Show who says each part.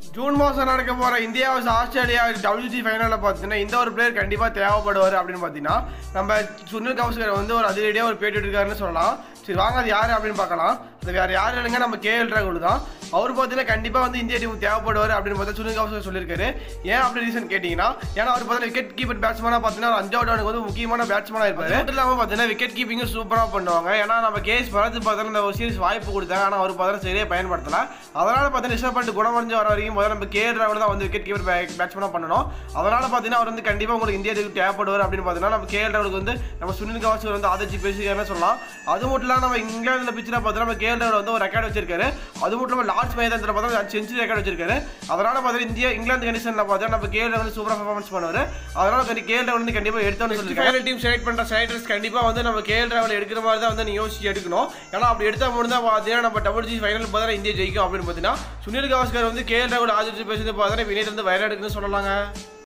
Speaker 1: June மாதம் நடக்க போகிற இந்தியா vs ஆஸ்திரேலியா WC ஃபைனலில் பார்த்தீங்கன்னா இந்த ஒரு பிளேயர் கண்டிப்பாக தேவைப்படுவார் அப்படின்னு பார்த்தீங்கன்னா நம்ம சுனில் கவுஸ்கர் வந்து ஒரு அதிரடியாக ஒரு பேட்டி இருக்காருன்னு சொல்லலாம் சரி வாங்க அது யார் அப்படின்னு பார்க்கலாம் அது வேறு யார் இல்லைங்க நம்ம கேஎல் ராகுல் தான் அவர் பார்த்தீங்கன்னா கண்டிப்பாக வந்து இந்தியா டீம் தேவைப்படுவார் அப்படின்னு பார்த்தா சுனில் கவுஸ்கர் சொல்லியிருக்காரு ஏன் அப்படி ரீசன் கேட்டிங்கன்னா ஏன்னா அவர் பார்த்தீங்கன்னா விக்கெட் கீப்பர் பேட்ஸ்மேனாக பார்த்தீங்கன்னா ஒரு அஞ்சாவது அவனுக்கு வந்து முக்கியமான பேட்ஸ்மேனாக இருப்பார் மட்டும் இல்லாமல் பார்த்தீங்கன்னா விக்கெட் கீப்பிங்கும் சூப்பராக பண்ணுவாங்க ஏன்னா நம்ம கேஸ் பரத்து பார்த்தீங்கன்னா இந்த ஒரு சீரிஸ் வாய்ப்பு கொடுத்தாங்க ஆனால் அவர் பார்த்தீங்கன்னா சரியாக பயன்படுத்தல அதனால பார்த்தீங்கன்னா ரிஷப் பண்ணிட்டு குணமடைஞ்சு வர வரைக்கும் முதல்ல நம்ம கேஎல் ராகுல் தான் வந்து விக்கெட் கீப்பர் பேட்ஸ்மேனாக பண்ணணும் அதனால பார்த்தீங்கன்னா அவர் வந்து கண்டிப்பாக உங்களுக்கு இந்தியா டீமுக்கு தேவைப்படுவார் அப்படின்னு பார்த்தீங்கன்னா நம்ம கேஎல் ராகுலுக்கு வந்து நம்ம சுனில் கவாஸ்கர் வந்து ஆதரிச்சு பேசியிருக்காருன்னு சொல்லலாம் அது மட்டும் இல்லாமல் நம்ம இங்கிலாந்து பிச்சில் பார்த்தீங்கன்னா நம்ம கேஎல் ராகுல் வந்து ஒரு ரெக்கார்டு வச்சிருக்காரு அது மட்டும் இல்லாமல் லார்ட்ஸ் மைதானத்தில் பார்த்தீங்கன்னா செஞ்சுரி ரெக்கார்டு வச்சிருக்காரு அதனால பார்த்தீங்கன்னா இந்தியா இங்கிலாந்து கண்டிஷனில் பார்த்தீங்கன்னா நம்ம கேஎல் ராகுல் சூப்பராக பர்ஃபார்மன்ஸ் பண்ணுவார் அதனால வந்து கேஎல் ராகுல் வந்து கண்டிப்பாக எடுத்தோம்னு சொல்லியிருக்காரு டீம் செலக்ட் பண்ணுற சைடர்ஸ் கண்டிப்பாக வந்து நம்ம கேஎல் ராகுல் எடுக்கிற மாதிரி தான் வந்து நீ யோசிச்சு எடுக்கணும் ஏன்னா அப்படி எடுத்தால் மட்டும் தான் பார்த்தீங்கன்னா நம்ம டபுள் ஜி ஃபைனல் பார்த்தீங்கன்னா இந்தியா ஜெயிக்கும் அப்படின்னு பார்த்தீங்கன்னா சுனில் கவாஸ்கர் வந்து கேஎல் ராகுல் ஆதரிச்சு பேசுறது பார்த்தீங்கன்னா வினயத் வந்து வயநாடுக்குன்னு சொல்லலாங்க